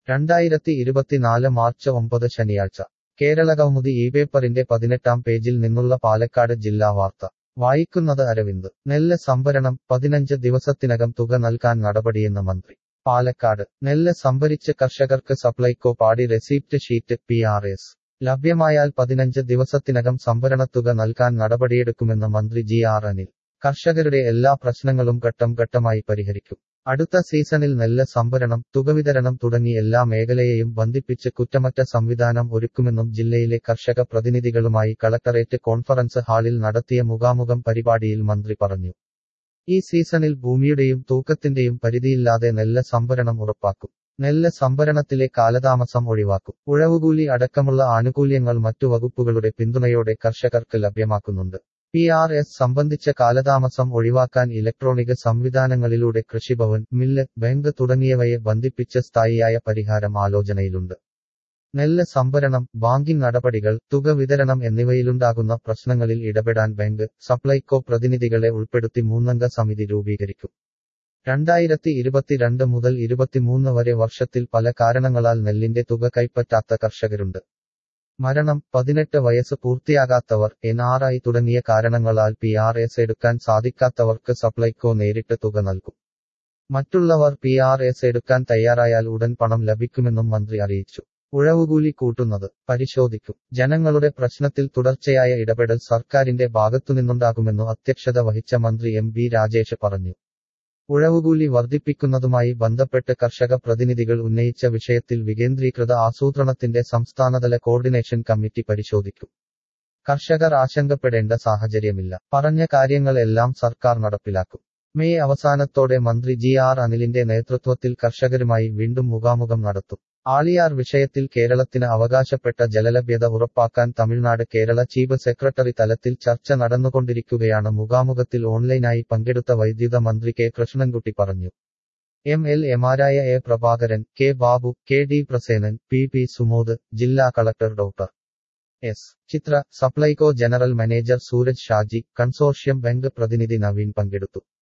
രണ്ടായിരത്തി ഇരുപത്തിനാല് മാർച്ച് ഒമ്പത് ശനിയാഴ്ച കേരളകൗമുദി ഈ പേപ്പറിന്റെ പതിനെട്ടാം പേജിൽ നിന്നുള്ള പാലക്കാട് ജില്ലാ വാർത്ത വായിക്കുന്നത് അരവിന്ദ് നെല്ല് സംഭരണം പതിനഞ്ച് ദിവസത്തിനകം തുക നൽകാൻ നടപടിയെന്ന് മന്ത്രി പാലക്കാട് നെല്ല് സംഭരിച്ച് കർഷകർക്ക് Supplyco paddy receipt sheet P R S ലഭ്യമായാൽ പതിനഞ്ച് ദിവസത്തിനകം സംഭരണത്തുക നൽകാൻ നടപടിയെടുക്കുമെന്ന് മന്ത്രി ജി ആർ അനിൽ കർഷകരുടെ എല്ലാ പ്രശ്നങ്ങളും ഘട്ടം ഘട്ടമായി പരിഹരിക്കും അടുത്ത സീസണിൽ നെല്ല് സംഭരണം തുകവിതരണം തുടങ്ങി എല്ലാ മേഖലയെയും ബന്ധിപ്പിച്ച് കുറ്റമറ്റ സംവിധാനം ഒരുക്കുമെന്നും ജില്ലയിലെ കർഷക പ്രതിനിധികളുമായി കളക്ടറേറ്റ് കോൺഫറൻസ് ഹാളിൽ നടത്തിയ മുഖാമുഖം പരിപാടിയിൽ മന്ത്രി പറഞ്ഞു ഈ സീസണിൽ ഭൂമിയുടെയും തൂക്കത്തിന്റെയും പരിധിയില്ലാതെ നെല്ല് സംഭരണം ഉറപ്പാക്കും നെല്ല് സംഭരണത്തിലെ കാലതാമസം ഒഴിവാക്കും ഉഴവുകൂലി അടക്കമുള്ള ആനുകൂല്യങ്ങൾ മറ്റു വകുപ്പുകളുടെ പിന്തുണയോടെ കർഷകർക്ക് ലഭ്യമാക്കുന്നുണ്ട് പി ആർ എസ് സംബന്ധിച്ച കാലതാമസം ഒഴിവാക്കാൻ ഇലക്ട്രോണിക് സംവിധാനങ്ങളിലൂടെ കൃഷിഭവൻ മില്ല് ബാങ്ക് തുടങ്ങിയവയെ ബന്ധിപ്പിച്ച് സ്ഥായിയായ പരിഹാരം ആലോചനയിലുണ്ട് നെല്ല് സംഭരണം ബാങ്കിംഗ് നടപടികൾ തുക വിതരണം എന്നിവയിലുണ്ടാകുന്ന പ്രശ്നങ്ങളിൽ ഇടപെടാൻ ബാങ്ക് സപ്ലൈകോ പ്രതിനിധികളെ ഉൾപ്പെടുത്തി മൂന്നംഗ സമിതി രൂപീകരിക്കും രണ്ടായിരത്തി ഇരുപത്തിരണ്ട് മുതൽ ഇരുപത്തിമൂന്ന് വരെ വർഷത്തിൽ പല കാരണങ്ങളാൽ നെല്ലിന്റെ തുക കൈപ്പറ്റാത്ത കർഷകരുണ്ട് മരണം പതിനെട്ട് വയസ്സ് പൂർത്തിയാകാത്തവർ എൻ ആർ ഐ തുടങ്ങിയ കാരണങ്ങളാൽ പി ആർ എസ് എടുക്കാൻ സാധിക്കാത്തവർക്ക് സപ്ലൈകോ നേരിട്ട് തുക നൽകും മറ്റുള്ളവർ പി ആർ എസ് എടുക്കാൻ തയ്യാറായാൽ ഉടൻ പണം ലഭിക്കുമെന്നും മന്ത്രി അറിയിച്ചു ഉഴവുകൂലി കൂട്ടുന്നത് പരിശോധിക്കും ജനങ്ങളുടെ പ്രശ്നത്തിൽ തുടർച്ചയായ ഇടപെടൽ സർക്കാരിന്റെ ഭാഗത്തുനിന്നുണ്ടാകുമെന്നു അധ്യക്ഷത വഹിച്ച മന്ത്രി എം ബി രാജേഷ് പറഞ്ഞു ഉഴവുകൂലി വർദ്ധിപ്പിക്കുന്നതുമായി ബന്ധപ്പെട്ട് കർഷക പ്രതിനിധികൾ ഉന്നയിച്ച വിഷയത്തിൽ വികേന്ദ്രീകൃത ആസൂത്രണത്തിന്റെ സംസ്ഥാനതല കോർഡിനേഷൻ കമ്മിറ്റി പരിശോധിക്കും കർഷകർ ആശങ്കപ്പെടേണ്ട സാഹചര്യമില്ല പറഞ്ഞ കാര്യങ്ങളെല്ലാം സർക്കാർ നടപ്പിലാക്കും മെയ് അവസാനത്തോടെ മന്ത്രി ജി ആർ അനിലിന്റെ നേതൃത്വത്തിൽ കർഷകരുമായി വീണ്ടും മുഖാമുഖം നടത്തും ആളിയാർ വിഷയത്തിൽ കേരളത്തിന് അവകാശപ്പെട്ട ജലലഭ്യത ഉറപ്പാക്കാൻ തമിഴ്നാട് കേരള ചീഫ് സെക്രട്ടറി തലത്തിൽ ചർച്ച നടന്നുകൊണ്ടിരിക്കുകയാണ് മുഖാമുഖത്തിൽ ഓൺലൈനായി പങ്കെടുത്ത വൈദ്യുത മന്ത്രി കെ കൃഷ്ണൻകുട്ടി പറഞ്ഞു എം എൽ എമാരായ A Prabhakaran K Babu K D Prasenan P P Sumod ജില്ലാ collector doctor S Chithra Supplyco general manager Sooraj Shaji consortium bank പ്രതിനിധി നവീൻ പങ്കെടുത്തു